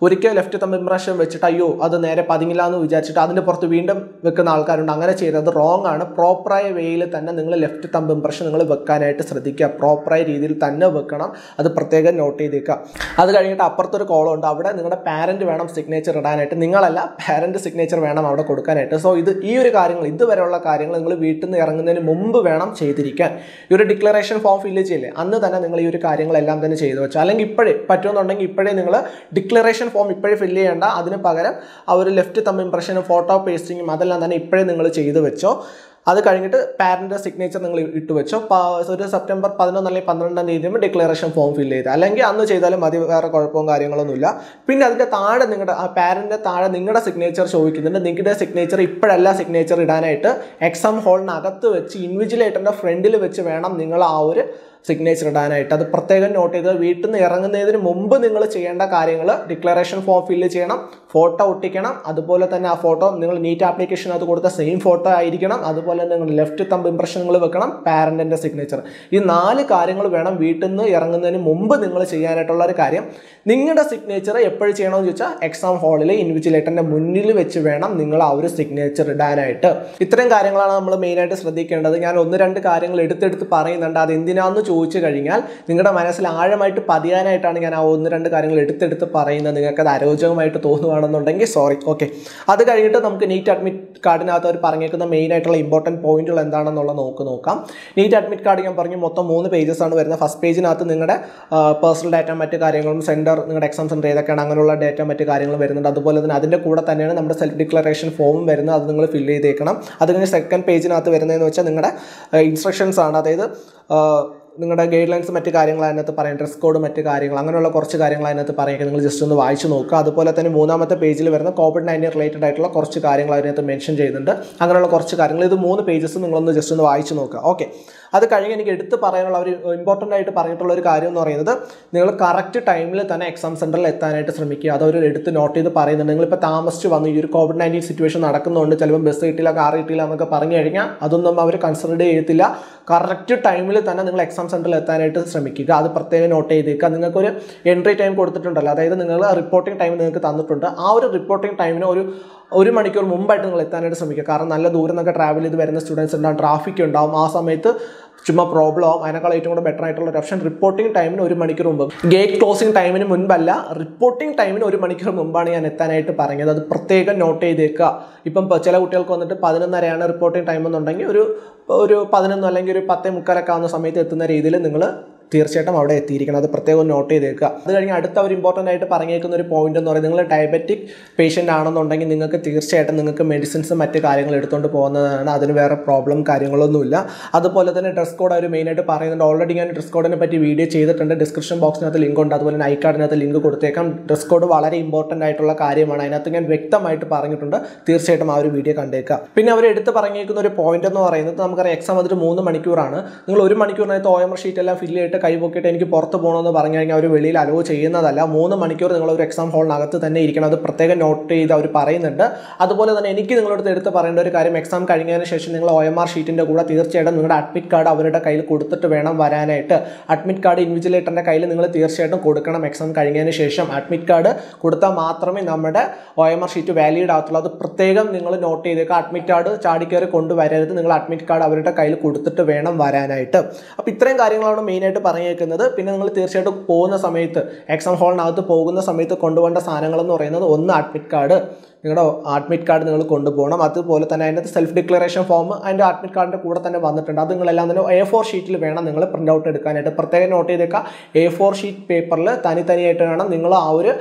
ഒരിക്കൽ ലെഫ്റ്റ് തമ്പ് ഇംപ്രഷൻ വെച്ചിട്ട് അയ്യോ അത് നേരെ പതിങ്ങില്ല എന്ന് വിചാരിച്ചിട്ട് അതിൻ്റെ പുറത്ത് വീണ്ടും വെക്കുന്ന ആൾക്കാരുണ്ട് അങ്ങനെ ചെയ്തത് റോങ് ആണ് പ്രോപ്പറായ വേയിൽ തന്നെ നിങ്ങൾ ലെഫ്റ്റ് തമ്പ് ഇംപ്രഷൻ നിങ്ങൾ വെക്കാനായിട്ട് ശ്രദ്ധിക്കുക പ്രോപ്പറായ രീതിയിൽ തന്നെ വെക്കണം അത് പ്രത്യേകം നോട്ട് ചെയ്തേക്കുക അത് കഴിഞ്ഞിട്ട് അപ്പുറത്തൊരു കോളം ഉണ്ട് അവിടെ നിങ്ങളുടെ പാരൻറ്റ് വേണം സിഗ്നേച്ചർ ഇടാനായിട്ട് നിങ്ങളല്ല പാരൻറ്റ് സിഗ്നേച്ചർ വേണം അവിടെ കൊടുക്കാനായിട്ട് സോ ഇത് ഈ ഒരു കാര്യങ്ങൾ ഇതുവരെയുള്ള കാര്യങ്ങൾ നിങ്ങൾ വീട്ടിൽ നിന്ന് ഇറങ്ങുന്നതിന് മുമ്പ് വേണം ചെയ്തിരിക്കാൻ ഈ ഒരു ഡിക്ലറേഷൻ ഫോം ഫില്ല് ചെയ്യില്ലേ അന്ന് തന്നെ നിങ്ങൾ ഈ ഒരു കാര്യങ്ങളെല്ലാം തന്നെ ചെയ്തു വെച്ചു അല്ലെങ്കിൽ ഇപ്പോഴേ പറ്റുമെന്നുണ്ടെങ്കിൽ ഇപ്പോഴേ നിങ്ങൾ ഡിക്ലറേഷൻ ഫോം ഇപ്പോഴേ ഫില്ല് ചെയ്യേണ്ട അതിന് പകരം ആ ഒരു ലെഫ്റ്റ് തമ്പ് ഇംപ്രഷനും ഫോട്ടോ പേസ്റ്റിങ്ങും അതെല്ലാം തന്നെ ഇപ്പോഴേ നിങ്ങൾ ചെയ്തു വെച്ചോ അത് കഴിഞ്ഞിട്ട് പാരൻ്റെ സിഗ്നേച്ചർ നിങ്ങൾ ഇട്ട് വെച്ചോ പ- ഒരു സെപ്റ്റംബർ പതിനൊന്ന് അല്ലെങ്കിൽ പന്ത്രണ്ടാം തീയതി ആകുമ്പോൾ ഡിക്ലറേഷൻ ഫോം ഫില്ല് ചെയ്ത് അല്ലെങ്കിൽ അന്ന് ചെയ്താലും മതി വേറെ കുഴപ്പവും കാര്യങ്ങളൊന്നുമില്ല പിന്നെ അതിൻ്റെ താഴെ നിങ്ങളുടെ ആ പാരൻ്റെ താഴെ നിങ്ങളുടെ സിഗ്നേച്ചർ ചോദിക്കുന്നുണ്ട് നിങ്ങളുടെ സിഗ്നേച്ചർ ഇപ്പോഴല്ല സിഗ്നേച്ചർ ഇടാനായിട്ട് എക്സാം ഹോളിനകത്ത് വെച്ച് ഇൻവിജിലേറ്ററിൻ്റെ ഫ്രണ്ടിൽ വെച്ച് വേണം നിങ്ങൾ ആ ഒരു സിഗ്നേച്ചർ ഇടാനായിട്ട് അത് പ്രത്യേകം നോട്ട് ചെയ്ത് വീട്ടിൽ നിന്ന് ഇറങ്ങുന്നതിന് മുമ്പ് നിങ്ങൾ ചെയ്യേണ്ട കാര്യങ്ങൾ ഡിക്ലറേഷൻ ഫോം ഫില്ല് ചെയ്യണം ഫോട്ടോ ഒട്ടിക്കണം അതുപോലെ തന്നെ ആ ഫോട്ടോ നിങ്ങൾ നീറ്റ് ആപ്ലിക്കേഷനകത്ത് കൊടുത്ത സെയിം ഫോട്ടോ ആയിരിക്കണം അതുപോലെ തന്നെ നിങ്ങൾ ലെഫ്റ്റ് തമ്പ് ഇംപ്രഷൻ നിങ്ങൾ വെക്കണം പാരൻറ്റിൻ്റെ സിഗ്നേച്ചർ ഈ നാല് കാര്യങ്ങൾ വേണം വീട്ടിൽ നിന്ന് ഇറങ്ങുന്നതിന് മുമ്പ് നിങ്ങൾ ചെയ്യാനായിട്ടുള്ള ഒരു കാര്യം നിങ്ങളുടെ സിഗ്നേച്ചർ എപ്പോഴും ചെയ്യണമെന്ന് ചോദിച്ചാൽ എക്സാം ഹാളിൽ ഇൻവിജിലേറ്ററിൻ്റെ മുന്നിൽ വെച്ച് വേണം നിങ്ങൾ ആ ഒരു സിഗ്നേച്ചർ ഇടാനായിട്ട് ഇത്തരം കാര്യങ്ങളാണ് നമ്മൾ മെയിനായിട്ട് ശ്രദ്ധിക്കേണ്ടത് ഞാൻ ഒന്ന് രണ്ട് കാര്യങ്ങൾ എടുത്തെടുത്ത് പറയുന്നുണ്ട് അത് എന്തിനാന്ന് ചോദിച്ചു കഴിഞ്ഞാൽ നിങ്ങളുടെ മനസ്സിൽ ആഴമായിട്ട് പതിയാനായിട്ടാണ് ഞാൻ ആ ഒന്ന് രണ്ട് കാര്യങ്ങൾ എടുത്തെടുത്ത് പറയുന്നത് നിങ്ങൾക്ക് അത് അരോചകമായിട്ട് തോന്നുകയാണെന്നുണ്ടെങ്കിൽ സോറി ഓക്കെ അത് കഴിഞ്ഞിട്ട് നമുക്ക് നീറ്റ് അഡ്മിറ്റ് കാർഡിനകത്ത് അവർ പറഞ്ഞേക്കുന്ന മെയിൻ ആയിട്ടുള്ള ഇമ്പോർട്ടൻറ്റ് പോയിന്റുകൾ എന്താണെന്നുള്ള നോക്ക് നോക്കാം നീറ്റ് അഡ്മിറ്റ് കാർഡ് ഞാൻ പറഞ്ഞു മൊത്തം മൂന്ന് പേജസ് ആണ് വരുന്നത് ഫസ്റ്റ് പേജിനകത്ത് നിങ്ങളുടെ പേഴ്സണൽ ഡാറ്റ മറ്റ് കാര്യങ്ങളും സെൻറ്റർ നിങ്ങളുടെ എക്സാം സെൻറ്റർ ഏതൊക്കെയാണ് അങ്ങനെയുള്ള ഡാറ്റ മറ്റ് കാര്യങ്ങൾ വരുന്നുണ്ട് അതുപോലെ തന്നെ അതിൻ്റെ കൂടെ തന്നെയാണ് നമ്മുടെ സെൽഫ് ഡിക്ലറേഷൻ ഫോമും വരുന്നത് അത് നിങ്ങൾ ഫില്ല് ചെയ്തേക്കണം അത് കഴിഞ്ഞ് സെക്കൻഡ് പേജിനകത്ത് വരുന്നതെന്ന് വെച്ചാൽ നിങ്ങളുടെ ഇൻസ്ട്രക്ഷൻസ് ആണ് അതായത് ആ, നിങ്ങളുടെ ഗൈഡ് ലൈൻസ് മറ്റ് കാര്യങ്ങൾ അതിനകത്ത് പറയാം ഡ്രസ് കോഡ് മറ്റ് കാര്യങ്ങൾ അങ്ങനെയുള്ള കുറച്ച് കാര്യങ്ങൾ അതിനകത്ത് പറയുക നിങ്ങൾ ജസ്റ്റ് ഒന്ന് വായിച്ച് നോക്കുക അതുപോലെ തന്നെ മൂന്നാമത്തെ പേജിൽ വരുന്ന കോവിഡ് നയൻറ്റീൻ റിലേറ്റഡ് ആയിട്ടുള്ള കുറച്ച് കാര്യങ്ങൾ അതിനകത്ത് മെൻഷൻ ചെയ്യുന്നുണ്ട് അങ്ങനെയുള്ള കുറച്ച് കാര്യങ്ങൾ ഇത് മൂന്ന് പേജസ് നിങ്ങളൊന്ന് ജസ്റ്റ് ഒന്ന് വായിച്ച് നോക്കുക ഓക്കെ അത് കഴിഞ്ഞ് എനിക്ക് എടുത്ത് പറയാനുള്ള ഒരു ഇമ്പോർട്ടൻ്റ് ആയിട്ട് പറഞ്ഞിട്ടുള്ള ഒരു കാര്യം എന്ന് പറയുന്നത് നിങ്ങൾ കറക്റ്റ് ടൈമിൽ തന്നെ എക്സാം സെൻറ്ററിൽ എത്താനായിട്ട് ശ്രമിക്കുക അതവർ എടുത്ത് നോട്ട് ചെയ്ത് പറയുന്നുണ്ട് നിങ്ങളിപ്പോൾ താമസിച്ച് വന്നു ഈ ഒരു കോവിഡ് നയൻറ്റീൻ സിറ്റുവേഷൻ നടക്കുന്നതുകൊണ്ട് ചിലപ്പോൾ ബസ് കിട്ടില്ല കാർ കിട്ടില്ല എന്നൊക്കെ പറഞ്ഞു കഴിഞ്ഞാൽ അതൊന്നും അവർ കൺസിഡർ ചെയ്യത്തില്ല കറക്റ്റ് ടൈമിൽ തന്നെ നിങ്ങൾ എക്സാം സെൻറ്ററിൽ എത്താനായിട്ട് ശ്രമിക്കുക അത് പ്രത്യേകം നോട്ട് ചെയ്തേക്കുക നിങ്ങൾക്കൊരു എൻട്രി ടൈം കൊടുത്തിട്ടുണ്ടല്ലോ അതായത് നിങ്ങൾ റിപ്പോർട്ടിംഗ് ടൈം നിങ്ങൾക്ക് തന്നിട്ടുണ്ട് ആ ഒരു റിപ്പോർട്ടിംഗ് ടൈമിന് ഒരു ഒരു മണിക്കൂർ മുമ്പായിട്ട് നിങ്ങൾ എത്താനായിട്ട് ശ്രമിക്കുക കാരണം നല്ല ദൂരം നിന്നൊക്കെ ട്രാവൽ ചെയ്ത് വരുന്ന സ്റ്റുഡൻസ് ഉണ്ടാവും ട്രാഫിക് ഉണ്ടാവും ആ സമയത്ത് ചുമ്മാ പ്രോബ്ലം ആവും അതിനേക്കാൾ ഏറ്റവും കൂടെ ബെറ്റർ ആയിട്ടുള്ള ഒരു ഓപ്ഷൻ റിപ്പോർട്ടിംഗ് ടൈമിന് ഒരു മണിക്കൂർ മുമ്പ് ഗേറ്റ് ക്ലോസിംഗ് ടൈമിന് മുൻപല്ല റിപ്പോർട്ടിംഗ് ടൈമിന് ഒരു മണിക്കൂർ മുമ്പാണ് ഞാൻ എത്താനായിട്ട് പറഞ്ഞത് അത് പ്രത്യേകം നോട്ട് ചെയ്തേക്കുക ഇപ്പം പ- ചില കുട്ടികൾക്ക് വന്നിട്ട് പതിനൊന്നരയാണ് റിപ്പോർട്ടിംഗ് ടൈം എന്നുണ്ടെങ്കിൽ ഒരു ഒരു പതിനൊന്ന് അല്ലെങ്കിൽ ഒരു പത്തേ മുക്കാലൊക്കെ ആവുന്ന സമയത്ത് എത്തുന്ന രീതിയിൽ നിങ്ങൾ തീർച്ചയായിട്ടും അവിടെ എത്തിയിരിക്കണം അത് പ്രത്യേകം നോട്ട് ചെയ്തേക്കുക അത് കഴിഞ്ഞ് അടുത്ത ഒരു ഇമ്പോർട്ടൻ്റ് ആയിട്ട് പറഞ്ഞേക്കുന്ന ഒരു പോയിന്റ് എന്ന് പറയുന്നത് നിങ്ങൾ ഡയബറ്റിക് പേഷ്യൻ്റ് ആണെന്നുണ്ടെങ്കിൽ നിങ്ങൾക്ക് തീർച്ചയായിട്ടും നിങ്ങൾക്ക് മെഡിസിൻസ് മറ്റ് കാര്യങ്ങൾ എടുത്തുകൊണ്ട് പോകുന്നതാണ് അതിന് വേറെ പ്രോബ്ലം കാര്യങ്ങളൊന്നുമില്ല അതുപോലെ തന്നെ ഡ്രസ് കോഡ് അവർ മെയിനായിട്ട് പറയുന്നുണ്ട് ഓൾറെഡി ഞാൻ ഡ്രസ് കോഡിനെ പറ്റി വീഡിയോ ചെയ്തിട്ടുണ്ട് ഡിസ്ക്രിപ്ഷൻ ബോക്സിനകത്ത് ലിങ്ക് ഉണ്ട് അതുപോലെ തന്നെ ഐ കാർഡിനകത്ത് ലിങ്ക് കൊടുത്തേക്കാം ഡ്രസ് കോഡ് വളരെ ഇമ്പോർട്ടൻ്റ് ആയിട്ടുള്ള കാര്യമാണ് അതിനകത്ത് ഞാൻ വ്യക്തമായിട്ട് പറഞ്ഞിട്ടുണ്ട് തീർച്ചയായിട്ടും ആ ഒരു വീഡിയോ കണ്ടേക്കാം പിന്നെ അവർ എടുത്ത് പറഞ്ഞേക്കുന്ന ഒരു പോയിന്റ് എന്ന് പറയുന്നത് നമുക്കറിയാം എക്സാം വന്നിട്ട് മൂന്ന് മണിക്കൂറാണ് നിങ്ങൾ ഒരു മണിക്കൂറിനകത്ത് ഒ എം ആർ ഷീറ്റ് എല്ലാം ഫില്ല് ചെയ്തിട്ട് കൈപൊക്കിയിട്ട് എനിക്ക് പുറത്ത് പോകണമെന്ന് പറഞ്ഞു കഴിഞ്ഞാൽ അവർ വെളിയിൽ അലോ ചെയ്യുന്നതല്ല മൂന്ന് മണിക്കൂർ നിങ്ങൾ ഒരു എക്സാം ഹാളിനകത്ത് തന്നെ ഇരിക്കണം അത് പ്രത്യേകം നോട്ട് ചെയ്ത് അവർ പറയുന്നുണ്ട് അതുപോലെ തന്നെ എനിക്ക് നിങ്ങളോട് എടുത്ത് പറയേണ്ട ഒരു കാര്യം എക്സാം കഴിഞ്ഞതിന് ശേഷം നിങ്ങൾ ഒ എം ആർ ഷീറ്റിൻ്റെ കൂടെ തീർച്ചയായിട്ടും നിങ്ങളുടെ അഡ്മിറ്റ് കാർഡ് അവരുടെ കയ്യിൽ കൊടുത്തിട്ട് വേണം വരാനായിട്ട് അഡ്മിറ്റ് കാർഡ് ഇൻവിജിലേറ്ററിൻ്റെ കയ്യിൽ നിങ്ങൾ തീർച്ചയായിട്ടും കൊടുക്കണം എക്സാം കഴിഞ്ഞതിന് ശേഷം അഡ്മിറ്റ് കാർഡ് കൊടുത്താൽ മാത്രമേ നമ്മുടെ O M R sheet valid ആകത്തുള്ളൂ അത് പ്രത്യേകം നിങ്ങൾ നോട്ട് ചെയ്തേക്കുക അഡ്മിറ്റ് കാർഡ് ചാടിക്കയറി കൊണ്ടുവരരുത് നിങ്ങൾ അഡ്മിറ്റ് കാർഡ് അവരുടെ കയ്യിൽ കൊടുത്തിട്ട് വേണം വരാനായിട്ട് അപ്പോൾ ഇത്രയും കാര്യങ്ങളാണ് മെയിനായിട്ട് പറഞ്ഞേക്കുന്നത് പിന്നെ നിങ്ങൾ തീർച്ചയായിട്ടും പോകുന്ന സമയത്ത് എക്സാം ഹാളിനകത്ത് പോകുന്ന സമയത്ത് കൊണ്ടുപോകേണ്ട സാധനങ്ങൾ എന്ന് പറയുന്നത് ഒന്ന് അഡ്മിറ്റ് കാർഡ് നിങ്ങളുടെ അഡ്മിറ്റ് കാർഡ് നിങ്ങൾ കൊണ്ടുപോകണം അതുപോലെ തന്നെ അതിനകത്ത് സെൽഫ് ഡിക്ലറേഷൻ ഫോം അതിൻ്റെ അഡ്മിറ്റ് കാർഡിൻ്റെ കൂടെ തന്നെ വന്നിട്ടുണ്ട് അത് നിങ്ങളെല്ലാം തന്നെ എ ഫോർ ഷീറ്റിൽ വേണം നിങ്ങൾ പ്രിൻ്റ് ഔട്ട് എടുക്കാനായിട്ട് പ്രത്യേകം നോട്ട് ചെയ്തേക്കുക എ ഫോർ ഷീറ്റ് പേപ്പറിൽ തനി തനിയായിട്ട് വേണം നിങ്ങൾ ആ ഒരു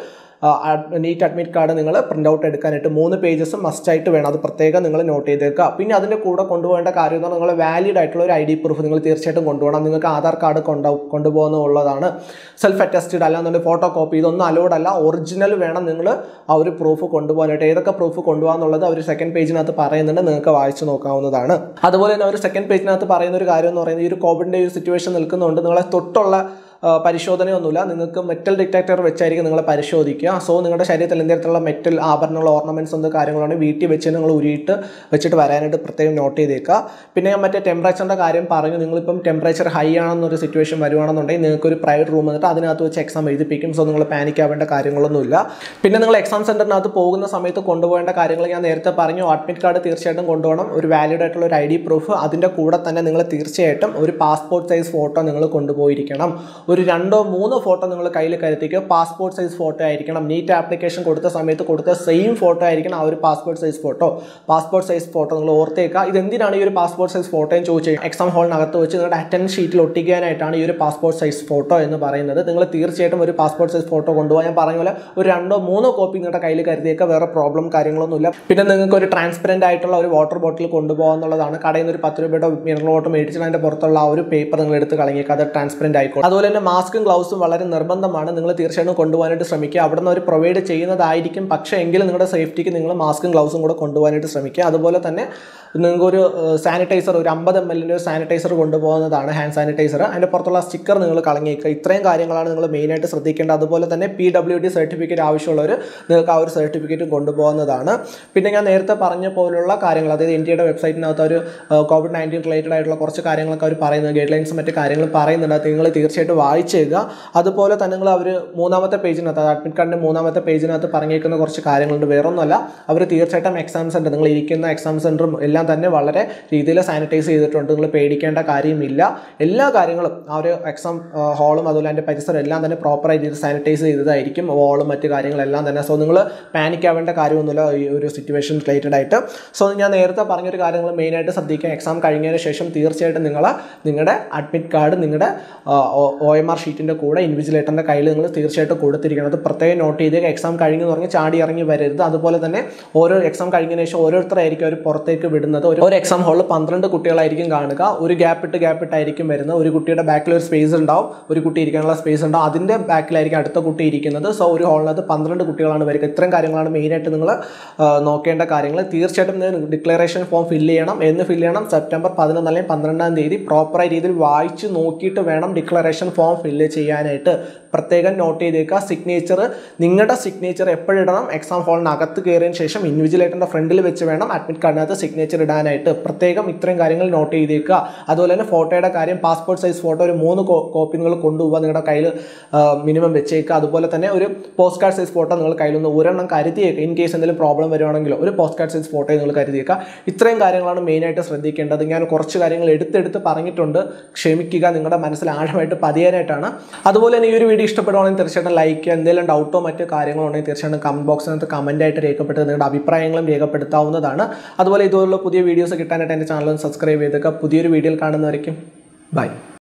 നീറ്റ് അഡ്മിറ്റ് കാർഡ് നിങ്ങൾ പ്രിൻ്റ് ഔട്ട് എടുക്കാനായിട്ട് മൂന്ന് പേജസ് മസ്റ്റായിട്ട് വേണം അത് പ്രത്യേകം നിങ്ങൾ നോട്ട് ചെയ്തേക്കുക പിന്നെ അതിൻ്റെ കൂടെ കൊണ്ടുപോകേണ്ട കാര്യം എന്ന് പറഞ്ഞാൽ നിങ്ങൾ വാലിഡ് ആയിട്ടുള്ള ഒരു ഐ ഡി പ്രൂഫ് നിങ്ങൾ തീർച്ചയായിട്ടും കൊണ്ടുപോകണം നിങ്ങൾക്ക് ആധാർ കാർഡ് കൊണ്ടു കൊണ്ടുപോകുന്നുള്ളതാണ് സെൽഫ് അറ്റസ്റ്റഡ് അല്ലാന്നുണ്ടെങ്കിൽ ഫോട്ടോ കോപ്പി ഇതൊന്നും അലോഡ് അല്ല ഒറിജിനൽ വേണം നിങ്ങൾ ആ ഒരു പ്രൂഫ് കൊണ്ടുപോകാനായിട്ട് ഏതൊക്കെ പ്രൂഫ് കൊണ്ടുപോകാന്നുള്ളത് അവർ സെക്കൻഡ് പേജിനകത്ത് പറയുന്നുണ്ട് നിങ്ങൾക്ക് വായിച്ചു നോക്കാവുന്നതാണ് അതുപോലെ തന്നെ ഒരു സെക്കൻഡ് പേജിനകത്ത് പറയുന്ന ഒരു കാര്യം എന്ന് പറയുന്നത് ഈ ഒരു കോവിഡിൻ്റെ ഒരു സിറ്റുവേഷൻ നിൽക്കുന്നുണ്ട് നിങ്ങളെ തൊട്ടുള്ള പരിശോധനയൊന്നുമില്ല നിങ്ങൾക്ക് മെറ്റൽ ഡിറ്റക്ടർ വെച്ചായിരിക്കും നിങ്ങൾ പരിശോധിക്കുക സോ നിങ്ങളുടെ ശരീരത്തിൽ എന്തെങ്കിലും മെറ്റൽ ആഭരണങ്ങൾ ഓർണമെൻറ്റ്സ് എന്ത് കാര്യങ്ങളാണ് വീട്ടിൽ വെച്ച് നിങ്ങൾ ഉരുയിട്ട് വെച്ചിട്ട് വരാനായിട്ട് പ്രത്യേകം നോട്ട് ചെയ്തേക്കുക പിന്നെ ഞാൻ മറ്റേ ടെമ്പറേച്ചറിൻ്റെ കാര്യം പറഞ്ഞു നിങ്ങളിപ്പം ടെമ്പറേച്ചർ ഹൈ ആണെന്നൊരു സിറ്റുവേഷൻ വരുവാണെന്നുണ്ടെങ്കിൽ നിങ്ങൾക്ക് ഒരു പ്രൈവറ്റ് റൂം എന്നിട്ട് അതിനകത്ത് വെച്ച് എക്സാം എഴുതിപ്പിക്കും സോ നിങ്ങൾ പാനിക് ആവേണ്ട കാര്യങ്ങളൊന്നുമില്ല പിന്നെ നിങ്ങൾ എക്സാം സെൻറ്ററിനകത്ത് പോകുന്ന സമയത്ത് കൊണ്ടുപോകേണ്ട കാര്യങ്ങൾ ഞാൻ നേരത്തെ പറഞ്ഞു അഡ്മിറ്റ് കാർഡ് തീർച്ചയായിട്ടും കൊണ്ടുപോകണം ഒരു വാലിഡ് ആയിട്ടുള്ള ഒരു ഐ ഡി പ്രൂഫ് അതിൻ്റെ കൂടെ തന്നെ നിങ്ങൾ തീർച്ചയായിട്ടും ഒരു പാസ്പോർട്ട് സൈസ് ഫോട്ടോ നിങ്ങൾ കൊണ്ടുപോയിരിക്കണം ഒരു രണ്ടോ മൂന്നോ ഫോട്ടോ നിങ്ങൾ കയ്യിൽ കരുത്തിക്കുക പാസ്പോർട്ട് സൈസ് ഫോട്ടോ ആയിരിക്കണം നീറ്റ് ആപ്ലിക്കേഷൻ കൊടുത്ത സമയത്ത് കൊടുത്ത സെയിം ഫോട്ടോ ആയിരിക്കണം ആ ഒരു passport size photo passport size photo നിങ്ങൾ ഓർത്തേക്കുക ഇതെന്തിനാണ് ഈ ഒരു പാസ്പോർട്ട് സൈസ് ഫോട്ടോ എന്ന് ചോദിച്ചു എക്സാം ഹാളിനകത്ത് വെച്ച് നിങ്ങളുടെ അറ്റൻഡ് ഷീറ്റിൽ ഒട്ടിക്കാനായിട്ടാണ് ഈ ഒരു പാസ്പോർട്ട് സൈസ് ഫോട്ടോ എന്ന് പറയുന്നത് നിങ്ങൾ തീർച്ചയായിട്ടും ഒരു പാസ്പോർട്ട് സൈസ് ഫോട്ടോ കൊണ്ടുപോകാൻ ഞാൻ പറഞ്ഞ പോലെ ഒരു രണ്ടോ മൂന്നോ കോപ്പി നിങ്ങളുടെ കയ്യിൽ കരുതിയേക്കുക വേറെ പ്രോബ്ലം കാര്യങ്ങളൊന്നുമില്ല പിന്നെ നിങ്ങൾക്ക് ഒരു ട്രാൻസ്പെറൻ്റ് ആയിട്ടുള്ള ഒരു വാട്ടർ ബോട്ടിൽ കൊണ്ടുപോകാൻ എന്നുള്ളതാണ് കടയിൽ നിന്ന് ഒരു പത്ത് രൂപയുടെ മിനറൽ വാട്ടർ മേടിച്ചിട്ട് അതിൻ്റെ പുറത്തുള്ള ആ ഒരു പേപ്പർ നിങ്ങൾ എടുത്ത് കളഞ്ഞേക്കുക അത് ട്രാൻസ്പെറൻ്റ് ആയിക്കോട്ടെ അതുപോലെ തന്നെ മാസ്കും ഗ്ലൗസും വളരെ നിർബന്ധമാണ് നിങ്ങൾ തീർച്ചയായിട്ടും കൊണ്ടുപോകാനായിട്ട് ശ്രമിക്കുക അവിടെ നിന്ന് അവർ പ്രൊവൈഡ് ചെയ്യുന്നതായിരിക്കും പക്ഷേ എങ്കിലും നിങ്ങളുടെ സേഫ്റ്റിക്ക് നിങ്ങൾ മാസ്കും ഗ്ലൗസും കൂടെ കൊണ്ടുപോകാനായിട്ട് ശ്രമിക്കുക അതുപോലെ തന്നെ നിങ്ങൾക്ക് ഒരു സാനിറ്റൈസർ ഒരു അമ്പത് എം എല്ലിൻ്റെ ഒരു സാനിറ്റൈസർ കൊണ്ടുപോകുന്നതാണ് ഹാൻഡ് സാനിറ്റൈസർ അതിൻ്റെ പുറത്തുള്ള സ്റ്റിക്കർ നിങ്ങൾ കളഞ്ഞേക്കുക ഇത്രയും കാര്യങ്ങളാണ് നിങ്ങൾ മെയിനായിട്ട് ശ്രദ്ധിക്കേണ്ടത് അതുപോലെ തന്നെ പി ഡബ്ല്യു ഡി സർട്ടിഫിക്കറ്റ് ആവശ്യമുള്ളവർ നിങ്ങൾക്ക് ആ ഒരു സർട്ടിഫിക്കറ്റും കൊണ്ടുപോകുന്നതാണ് പിന്നെ ഞാൻ നേരത്തെ പറഞ്ഞ പോലുള്ള കാര്യങ്ങൾ അതായത് ഇന്ത്യയുടെ വെബ്സൈറ്റിനകത്ത് ഒരു കോവിഡ് നയൻറ്റീൻ റിലേറ്റഡ് ആയിട്ടുള്ള കുറച്ച് കാര്യങ്ങളൊക്കെ അവർ പറയുന്നത് ഗൈഡ് ലൈൻസും മറ്റു കാര്യങ്ങൾ പറയുന്നുണ്ട് അത് നിങ്ങൾ തീർച്ചയായിട്ടും വായിച്ചേക്കുക അതുപോലെ തന്നെ നിങ്ങൾ അവർ മൂന്നാമത്തെ പേജിനകത്ത് അഡ്മിറ്റ് കാർഡിൻ്റെ മൂന്നാമത്തെ പേജിനകത്ത് പറഞ്ഞേക്കുന്ന കുറച്ച് കാര്യങ്ങളുണ്ട് വേറൊന്നുമല്ല അവർ തീർച്ചയായിട്ടും എക്സാം സെൻറ്റർ നിങ്ങൾ ഇരിക്കുന്ന എക്സാം സെൻറ്ററും എല്ലാം തന്നെ വളരെ രീതിയിൽ സാനിറ്റൈസ് ചെയ്തിട്ടുണ്ട് നിങ്ങൾ പേടിക്കേണ്ട കാര്യമില്ല എല്ലാ കാര്യങ്ങളും ആ ഒരു എക്സാം ഹാളും അതുപോലെ അതിൻ്റെ പരിസരം എല്ലാം തന്നെ പ്രോപ്പറായി ചെയ്ത് സാനിറ്റൈസ് ചെയ്തതായിരിക്കും വാളും മറ്റു കാര്യങ്ങളെല്ലാം തന്നെ സോ നിങ്ങൾ പാനിക് ആവേണ്ട കാര്യമൊന്നുമില്ല ഈ ഒരു സിറ്റുവേഷൻ റിലേറ്റഡ് ആയിട്ട് സോ ഞാൻ നേരത്തെ പറഞ്ഞൊരു കാര്യങ്ങൾ മെയിനായിട്ട് ശ്രദ്ധിക്കുക എക്സാം കഴിഞ്ഞതിന് ശേഷം തീർച്ചയായിട്ടും നിങ്ങൾ നിങ്ങളുടെ അഡ്മിറ്റ് കാർഡ് നിങ്ങളുടെ ഒ എം ആർ ഷീറ്റിൻ്റെ കൂടെ ഇൻവിജിലേറ്ററിൻ്റെ കയ്യിൽ നിങ്ങൾ തീർച്ചയായിട്ടും കൊടുത്തിരിക്കണം അത് പ്രത്യേകം നോട്ട് ചെയ്ത് എക്സാം കഴിഞ്ഞ് പറഞ്ഞ് ചാടി ഇറങ്ങി വരരുത് അതുപോലെ തന്നെ ഓരോ എക്സാം കഴിഞ്ഞതിന് ശേഷം ഓരോരുത്തരായിരിക്കും അവർ പുറത്തേക്ക് വിടുന്നത് ഒരു ഒരു എക്സാം ഹാളിൽ പന്ത്രണ്ട് കുട്ടികളായിരിക്കും കാണുക ഒരു ഗ്യാപ്പ് ഇട്ട് ഗ്യാപ്പ് ഇട്ടായിരിക്കും വരുന്നത് ഒരു കുട്ടിയുടെ ബാക്കിൽ ഒരു സ്പേസ് ഉണ്ടാവും ഒരു കുട്ടി ഇരിക്കാനുള്ള സ്പേസ് ഉണ്ടാവും അതിൻ്റെ ബാക്കിലായിരിക്കും അടുത്ത കുട്ടി ഇരിക്കുന്നത് സോ ഒരു ഹാളിനകത്ത് പന്ത്രണ്ട് കുട്ടികളാണ് വരിക ഇത്രയും കാര്യങ്ങളാണ് മെയിനായിട്ട് നിങ്ങൾ നോക്കേണ്ട കാര്യങ്ങൾ തീർച്ചയായിട്ടും ഡിക്ലറേഷൻ ഫോം ഫില്ല് ചെയ്യണം എന്ന് ഫില്ല് ചെയ്യണം സെപ്റ്റംബർ പതിനൊന്ന് അല്ലെങ്കിൽ പന്ത്രണ്ടാം തീയതി പ്രോപ്പറായ രീതിയിൽ വായിച്ച് നോക്കിയിട്ട് വേണം ഡിക്ലറേഷൻ ഫോം ഫില്ല് ചെയ്യാനായിട്ട് പ്രത്യേകം നോട്ട് ചെയ്തേക്കുക സിഗ്നേച്ചർ നിങ്ങളുടെ സിഗ്നേച്ചർ എപ്പോഴിടണം എക്സാം ഹാളിനകത്ത് കയറിയതിന് ശേഷം ഇൻവിജിലേറ്ററിൻ്റെ ഫ്രണ്ടിൽ വെച്ച് വേണം അഡ്മിറ്റ് കാർഡിനകത്ത് സിഗ്നേച്ചർ ഇടാനായിട്ട് പ്രത്യേകം ഇത്രയും കാര്യങ്ങൾ നോട്ട് ചെയ്തേക്കുക അതുപോലെ തന്നെ ഫോട്ടോയുടെ കാര്യം പാസ്പോർട്ട് സൈസ് ഫോട്ടോ ഒരു മൂന്ന് കോപ്പി നിങ്ങൾ കൊണ്ടുപോകുക നിങ്ങളുടെ കയ്യിൽ മിനിമം വെച്ചേക്കുക അതുപോലെ തന്നെ ഒരു പോസ്റ്റ് കാർഡ് സൈസ് ഫോട്ടോ നിങ്ങൾ കയ്യിലൊന്ന് ഒരെണ്ണം കരുതിയേക്കുക ഇൻ കേസ് എന്തെങ്കിലും പ്രോബ്ലം വരുവാണെങ്കിലോ ഒരു പോസ്റ്റ് കാർഡ് സൈസ് ഫോട്ടോ നിങ്ങൾ കരുതിയേക്കുക ഇത്രയും കാര്യങ്ങളാണ് മെയിനായിട്ട് ശ്രദ്ധിക്കേണ്ടത് ഞാൻ കുറച്ച് കാര്യങ്ങൾ എടുത്തെടുത്ത് പറഞ്ഞിട്ടുണ്ട് ക്ഷമിക്കുക നിങ്ങളുടെ മനസ്സിൽ ആഴമായിട്ട് പതിയാനായിട്ടാണ് അതുപോലെ തന്നെ ഈ ഒരു വീഡിയോ ഇഷ്ടപ്പെടുവാണെങ്കിൽ തീർച്ചയായിട്ടും ലൈക്ക് ചെയ്യുക എന്തെങ്കിലും ഡൗട്ടോ മറ്റു കാര്യങ്ങളോ ഉണ്ടെങ്കിൽ തീർച്ചയായിട്ടും കമൻറ്റ് ബോക്സിനകത്ത് കമൻ്റ് ആയിട്ട് രേഖപ്പെടുത്തുക നിങ്ങളുടെ അഭിപ്രായങ്ങളും രേഖപ്പെടുത്താവുന്നതാണ് അതുപോലെ ഇതുപോലുള്ള പുതിയ വീഡിയോസ് കിട്ടാനായിട്ട് എൻ്റെ ചാനൽ സബ്സ്ക്രൈബ് ചെയ്തേക്കുക പുതിയൊരു വീഡിയോയിൽ കാണുന്നവരേക്കും ബൈ